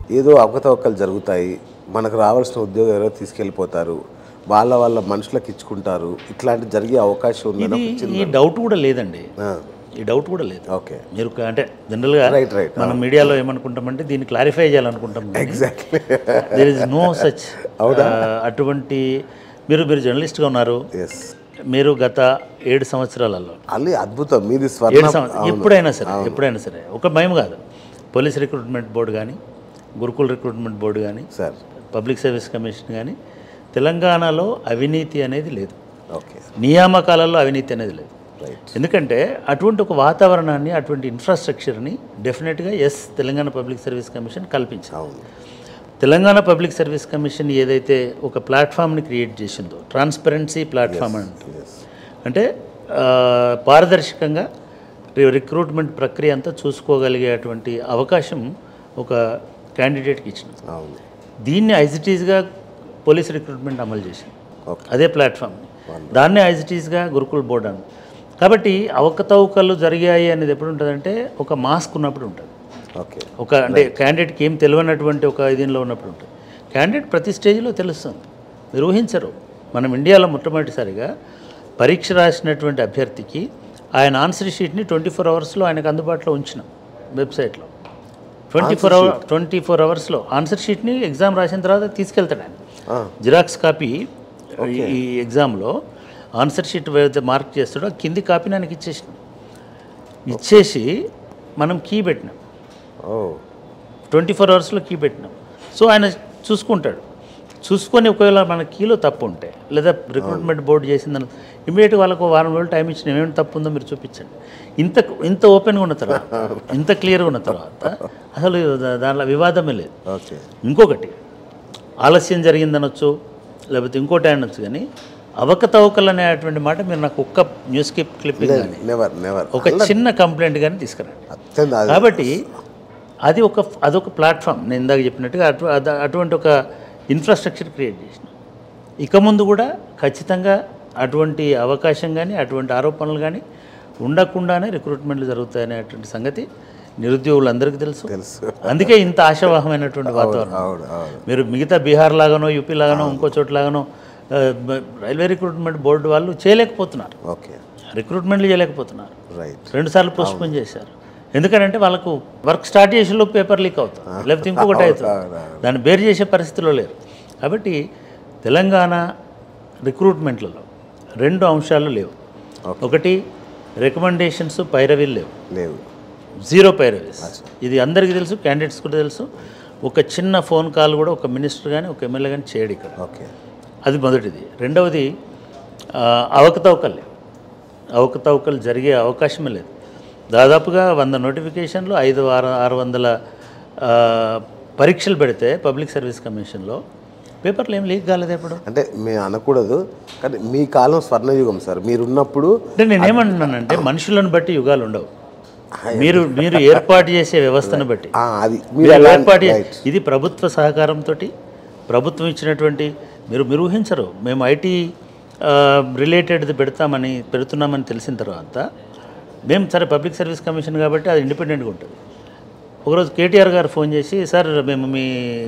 ఏదో అవకతవకలు జరుగుతాయి మనకు రావాల్సిన ఉద్యోగం ఎవరో తీసుకెళ్ళిపోతారు వాళ్ళ వాళ్ళ మనుషులకు ఇచ్చుకుంటారు ఇట్లాంటి జరిగే అవకాశం ఉందని ఇది ఈ డౌట్ కూడా లేదండి ఆ, ఈ డౌట్ కూడా లేదు ఓకే మీరు క- అంటే జనరల్గా రైట్ రైట్ మనం మీడియాలో ఏమనుకుంటామంటే దీన్ని క్లారిఫై చేయాలనుకుంటాం exactly there is no such అటువంటి మీరు మీరు జర్నలిస్ట్గా ఉన్నారు ఎస్ మీరు గత ఏడు సంవత్సరాలలో అది అద్భుతం మీది ఏడు స్వర్ణ సంవత్సరాలు ఎప్పుడైనా సరే ఎప్పుడైనా సరే ఒక భయం కాదు పోలీస్ రిక్రూట్మెంట్ బోర్డు కానీ గురుకుల్ రిక్రూట్మెంట్ బోర్డు కానీ సార్ పబ్లిక్ సర్వీస్ కమిషన్ కానీ తెలంగాణలో అవినీతి అనేది లేదు ఓకే నియామకాలలో అవినీతి అనేది లేదు రైట్ ఎందుకంటే అటువంటి ఒక వాతావరణాన్ని అటువంటి ఇన్ఫ్రాస్ట్రక్చర్ని డెఫినెట్గా yes Telangana public service commission కల్పించింది అవును తెలంగాణ పబ్లిక్ సర్వీస్ కమిషన్ ఏదైతే ఒక ప్లాట్ఫామ్ని క్రియేట్ చేసిందో ట్రాన్స్పరెన్సీ ప్లాట్ఫామ్ అంటూ ఎస్ అంటే ఆ, పారదర్శకంగా రి- రిక్రూట్మెంట్ ప్రక్రియ అంతా చూసుకోగలిగేటువంటి అవకాశం ఒక క్యాండిడేట్కి ఇచ్చిన అవును దీన్ని ఐజిటీస్గా పోలీస్ రిక్రూట్మెంట్ అమలు చేసింది ఓకే అదే ప్లాట్ఫామ్ని దాన్నే ఐజిటీస్గా గురుకుల్ బోర్డ్ అని కాబట్టి అవకతవకలు జరిగాయి అనేది ఎప్పుడు ఉంటుందంటే ఒక మాస్క్ ఉన్నప్పుడు ఉంటుంది ఓకే ఒక అంటే క్యాండిడేట్కి ఏం తెలియనటువంటి ఒక దీనిలో ఉన్నప్పుడు ఉంటుంది క్యాండిడేట్ ప్రతి స్టేజ్లో తెలుస్తుంది మీరు ఊహించరు మనం ఇండియాలో మొట్టమొదటిసారిగా పరీక్ష రాసినటువంటి అభ్యర్థికి ఆయన ఆన్సర్ షీట్ని ట్వంటీ ఫోర్ అవర్స్లో ఆయనకు అందుబాటులో ఉంచినాం వెబ్సైట్లో twenty four hour twenty four అవర్స్లో ఆన్సర్ షీట్ని ఎగ్జామ్ రాసిన తర్వాత తీసుకెళ్తాడు ఆయన ఆ, జిరాక్స్ కాపీ ఈ ఎగ్జామ్లో ఆన్సర్ షీట్ ఏదైతే మార్క్ చేస్తాడో ఆ కింది కాపీని ఆయనకి ఇచ్చేసినాం ఇచ్చేసి మనం కీ పెట్టినాం ఓ ట్వంటీ ఫోర్ అవర్స్లో కీ పెట్టినాం సో ఆయన చూసుకుంటాడు చూసుకొని ఒకవేళ మన కీలో తప్పు ఉంటే లేదా రిక్రూట్మెంట్ బోర్డు చేసిందని ఇమీడియట్గా వాళ్ళకు ఓ వారం రోజులు టైం ఇచ్చిన ఏమేమి తప్పు ఉందో మీరు చూపించండి ఇంత ఇంత ఓపెన్గా ఉన్న తర్వాత ఇంత క్లియర్గా ఉన్న తర్వాత అసలు దా- దాంట్లో వివాదమే లేదు ఓకే ఇంకొకటి ఆలస్యం జరిగిందనొచ్చు లేకపోతే ఇంకోటి అనొచ్చు కానీ అవకతవకలు అనేటువంటి మాట మీరు నాకు ఒక్క న్యూస్ క్లిప్ క్లిప్పింగ్ కానీ నెవర్ నెవర్ ఒక చిన్న కంప్లైంట్ కానీ తీసుకురండి అత్యంత అది- కాబట్టి అది ఒక అదొక ప్లాట్ఫామ్ నేను ఇందాక చెప్పినట్టుగా అటు అద- అటువంటి ఒక ఇన్ఫ్రాస్ట్రక్చర్ క్రియేట్ చేసిన ఇక ముందు కూడా ఖచ్చితంగా అటువంటి అవకాశం కానీ అటువంటి ఆరోపణలు కానీ ఉండకుండానే రిక్రూట్మెంట్లు జరుగుతాయనేటువంటి సంగతి నిరుద్యోగులందరికీ తెలుసు తెలుసు అందుకే ఇంత ఆశావాహమైనటువంటి వాతావరణం అవును అవును మీరు మిగతా బీహార్ లాగానో యూపీ లాగానో ఇంకో చోట లాగానో ఆ, బ- రైల్వే రిక్రూట్మెంట్ బోర్డు వాళ్ళు చేయలేకపోతున్నారు ఓకే రిక్రూట్మెంట్లు చేయలేకపోతున్నారు రైట్ రెండుసార్లు పోస్ట్పోన్ చేశారు ఎందుకంటే వాళ్ళకు వర్క్ స్టార్ట్ చేసేలో పేపర్ లీక్ అవుతుంది లేకపోతే ఇంకొకటి అవుతుంది దాన్ని బేర్ చేసే పరిస్థితిలో లేరు కాబట్టి తెలంగాణ రిక్రూట్మెంట్లలో రెండు అంశాలు లేవు ఒకటి రికమెండేషన్స్ పైరవీలు లేవు లేవు జీరో పైరవీస్ ఇది అందరికీ తెలుసు క్యాండిడేట్స్ కూడా తెలుసు ఒక చిన్న ఫోన్ కాల్ కూడా ఒక మినిస్టర్ కానీ ఒక ఎమ్మెల్యే కానీ చేయడు ఇక్కడ ఓకే అది మొదటిది రెండవది ఆ, అవకతవకలు లేవు అవకతవకలు జరిగే అవకాశమే లేదు దాదాపుగా వంద నోటిఫికేషన్లు ఐదు ఆరు ఆరు వందల ఆ, పరీక్షలు పెడితే పబ్లిక్ సర్వీస్ కమిషన్లో పేపర్లు ఏం లీక్ కాలేదు ఎప్పుడు అంటే మేము అనకూడదు కానీ మీ కాలం స్వర్ణయుగం సార్ మీరున్నప్పుడు అంటే నేనేమంటున్నానంటే మనుషులను బట్టి యుగాలు ఉండవు మీరు మీరు ఏర్పాటు చేసే వ్యవస్థను బట్టి ఆ, అది మీరు మీరు అలా ఏర్పాటు చే- రైట్ ఇది ప్రభుత్వ సహకారంతో ప్రభుత్వం ఇచ్చినటువంటి మీరు మీరు ఊహించరు మేము ఐటీ రిలేటెడ్ది పెడతామని పెడుతున్నామని తెలిసిన తర్వాత మేము సరే పబ్లిక్ సర్వీస్ కమిషన్ కాబట్టి అది ఇండిపెండెంట్గా ఉంటుంది ఒకరోజు కేటీఆర్ గారు ఫోన్ చేసి సార్ మేము మీ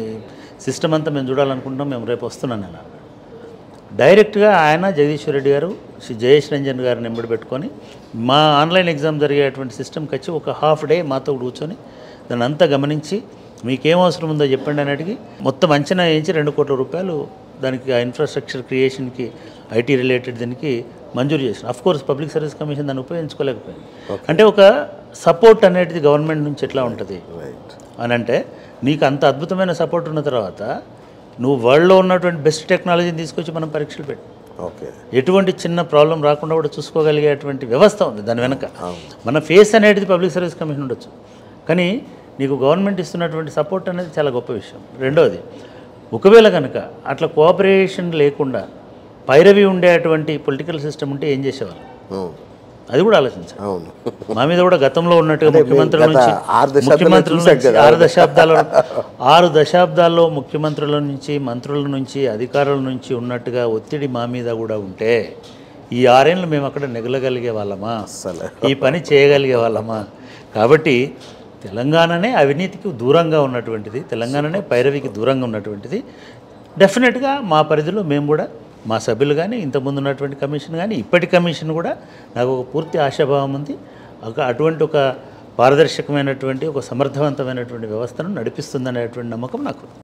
సిస్టమ్ అంతా మేము చూడాలనుకుంటున్నాం మేము రేపు వస్తున్నాను నేను అన్నాడు డైరెక్ట్గా ఆయన జగదీశ్వర్ రెడ్డి గారు శ్రీ జయేష్ రంజన్ గారిని ఎంబడి పెట్టుకొని మా ఆన్లైన్ ఎగ్జామ్ జరిగేటువంటి సిస్టమ్కి వచ్చి ఒక హాఫ్ డే మాతో కూర్చొని దాన్ని అంతా గమనించి మీకేం అవసరం ఉందో చెప్పండి అని అడిగి మొత్తం అంచనా వేయించి రెండు కోట్ల రూపాయలు దానికి ఆ ఇన్ఫ్రాస్ట్రక్చర్ క్రియేషన్కి ఐటీ రిలేటెడ్ దీనికి మంజూరు చేసిన of course public service commission దాన్ని ఉపయోగించుకోలేకపోయింది అంటే ఒక సపోర్ట్ అనేది గవర్నమెంట్ నుంచి ఎట్లా ఉంటుంది రైట్ అని అంటే నీకు అంత అద్భుతమైన సపోర్ట్ ఉన్న తర్వాత నువ్వు వరల్డ్లో ఉన్నటువంటి బెస్ట్ టెక్నాలజీని తీసుకొచ్చి మనం పరీక్షలు పెట్టు ఓకే ఎటువంటి చిన్న ప్రాబ్లం రాకుండా కూడా చూసుకోగలిగేటువంటి వ్యవస్థ ఉంది దాని వెనక మన ఫేస్ అనేది పబ్లిక్ సర్వీస్ కమిషన్ ఉండొచ్చు కానీ నీకు గవర్నమెంట్ ఇస్తున్నటువంటి సపోర్ట్ అనేది చాలా గొప్ప విషయం రెండవది ఒకవేళ కనుక అట్లా కోఆపరేషన్ లేకుండా పైరవి ఉండేటువంటి పొలిటికల్ సిస్టమ్ ఉంటే ఏం చేసేవాళ్ళు అవును అది కూడా ఆలోచించాలి అవును మా మీద కూడా గతంలో ఉన్నట్టుగా ముఖ్యమంత్రుల గత నుంచి ఆరు దశాబ్దాలు ముఖ్యమంత్రుల చూశాం నుంచి కదా. ఆరు దశాబ్దాల ఆరు దశాబ్దాల్లో ముఖ్యమంత్రుల నుంచి మంత్రుల నుంచి అధికారుల నుంచి ఉన్నట్టుగా ఒత్తిడి మా మీద కూడా ఉంటే ఈ ఆరేళ్ళు మేము అక్కడ నెగలగలిగే వాళ్ళమా అస్సలు ఈ పని చేయగలిగే వాళ్ళమా కాబట్టి తెలంగాణనే అవినీతికి దూరంగా ఉన్నటువంటిది తెలంగాణనే పైరవికి దూరంగా ఉన్నటువంటిది డెఫినెట్గా మా పరిధిలో మేము కూడా మా సభ్యులు కానీ ఇంతకుముందు ఉన్నటువంటి కమిషన్ కానీ ఇప్పటి కమిషన్ కూడా నాకు ఒక పూర్తి ఆశాభావం ఉంది ఒక అటువంటి ఒక పారదర్శకమైనటువంటి ఒక సమర్థవంతమైనటువంటి వ్యవస్థను నడిపిస్తుందనేటువంటి నమ్మకం నాకు ఉంది.